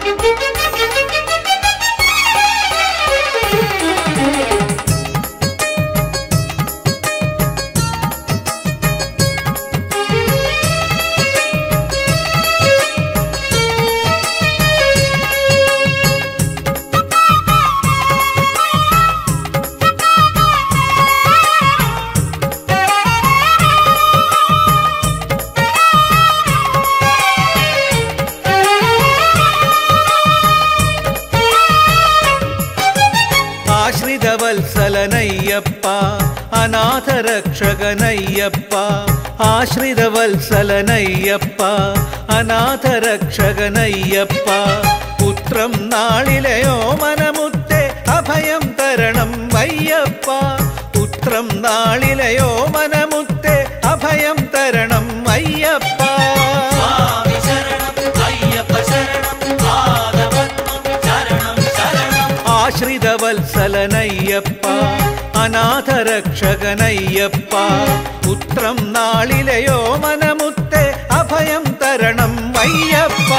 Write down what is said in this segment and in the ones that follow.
ആശ്രിതവത്സലനയ്യപ്പ അനാഥരക്ഷകനയ്യപ്പ ആശ്രിതവത്സലനയ്യപ്പ അനാഥരക്ഷകനയ്യപ്പ പുത്രം നാളിലെയോ മനമുത്തെ അഭയം തരണം വയ്യപ്പ പുത്രം നാളിലെയോ മനമുത്തെ അഭയം തരണം വയ്യപ്പ സ്വാമി ശരണം അയ്യപ്പ ശരണം പാദപത്മം ശരണം ശരണം ആശ്രിതവത്സലനയ്യപ്പ അനാഥരക്ഷകനയ്യപ്പ പുത്രം നാളിലെയോ മനമുത്തെ അഭയം തരണം വയ്യപ്പ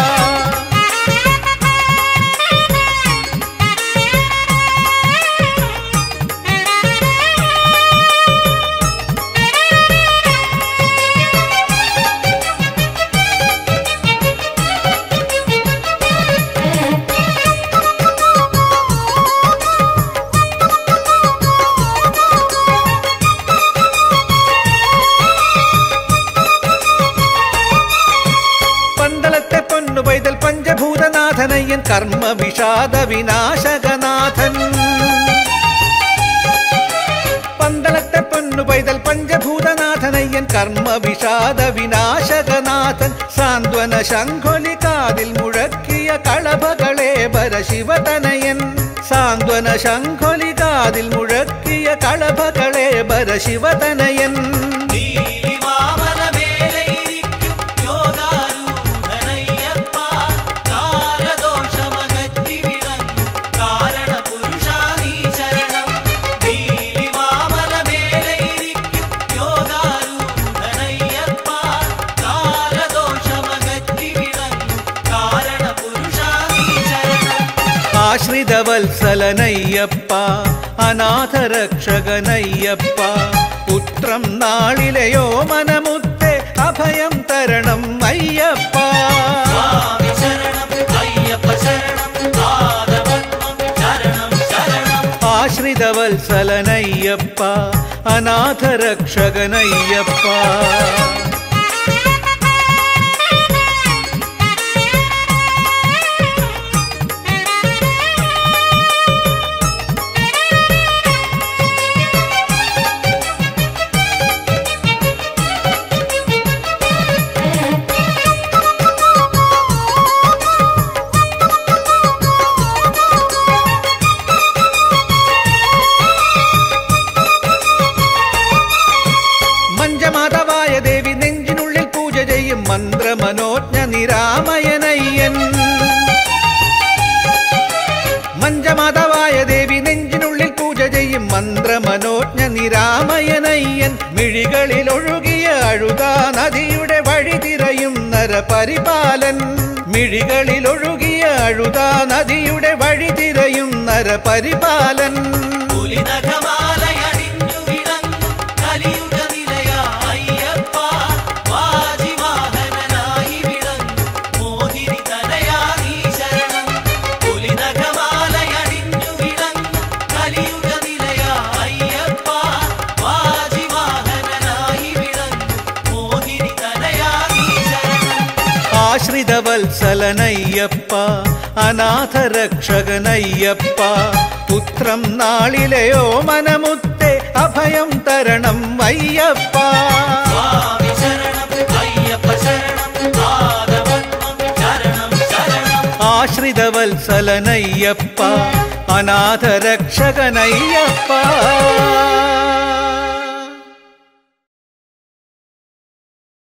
പന്തളത്തെ പൊന്നു പൈതൽ പഞ്ചഭൂതനാഥനയ്യൻ കർമ്മ വിഷാദ വിനാശകനാഥൻ പന്തളത്തെ പൊന്നു പൈതൽ പഞ്ചഭൂതനാഥനയ്യൻ കർമ്മ വിഷാദ വിനാശകനാഥൻ സാന്ത്വന ശംഖൊലി കാതിൽ മുഴക്കിയ കളഭകളെ ശിവതനയൻ സാന്ത്വന ശംഖൊലി കാതിൽ മുഴക്കിയ കളഭകളെ ശിവതനയൻ നീലിമാമലമേലയിരിക്കും യോഗാരൂഢനയ്യപ്പ കാലദോഷമകറ്റി വിളങ്ങും കാരണപുരുഷാ നീ ശരണം നീലിമാമലമേലയിരിക്കും യോഗാരൂഢനയ്യപ്പ കാലദോഷമകറ്റി വിളങ്ങും കാരണപുരുഷാ നീ ശരണം ആശ്രിതവത്സലനയ്യപ്പ അനാഥരക്ഷകനയ്യപ്പ പുത്രം നാളിലെയോ മനമുത്തെ അഭയം തരണം അയ്യപ്പ സ്വാമി ശരണം അയ്യപ്പ ശരണം പാദപത്മം ശരണം ശരണം ആശ്രിതവത്സലനയ്യപ്പ അനാഥരക്ഷകനയ്യപ്പ മഞ്ചമാധവായ ദേവി നെഞ്ചിനുള്ളിൽ പൂജ ചെയ്യും മന്ത്രമനോജ്ഞ നിരാമയനയ്യൻ മഞ്ചമാധവായ ദേവി നെഞ്ചിനുള്ളിൽ പൂജ ചെയ്യും മന്ത്രമനോജ്ഞ നിരാമയനയ്യൻ മിഴികളിൽ ഒഴുകിയ അഴുതാ നദിയുടെ വഴി തിരയും നരപരിപാലൻ മിഴികളിൽ ഒഴുകിയ അഴുതാ നദിയുടെ വഴി തിരയും നരപരിപാലൻ പുലിനഖമാലയണിഞ്ഞു വിളങ്ങും കലിയുഗ നിലയ അയ്യപ്പ വാജിവാഹനനായി വിളങ്ങും മോഹിനി തനയാ നീ ശരണം പുലിനഖമാലയണിഞ്ഞു വിളങ്ങും കലിയുഗ നിലയ അയ്യപ്പ വാജിവാഹനനായി വിളങ്ങും മോഹിനി തനയാ നീ ശരണം ആശ്രിതവത്സലനയ്യപ്പ അനാഥരക്ഷകനയ്യപ്പ പുത്രം നാളിലെയോ മനമുത്തെ അഭയം തരണം അയ്യപ്പ സ്വാമി ശരണം അയ്യപ്പ ശരണം പാദപത്മം ശരണം ശരണം ആശ്രിതവത്സലനയ്യപ്പ അനാഥരക്ഷകനയ്യപ്പ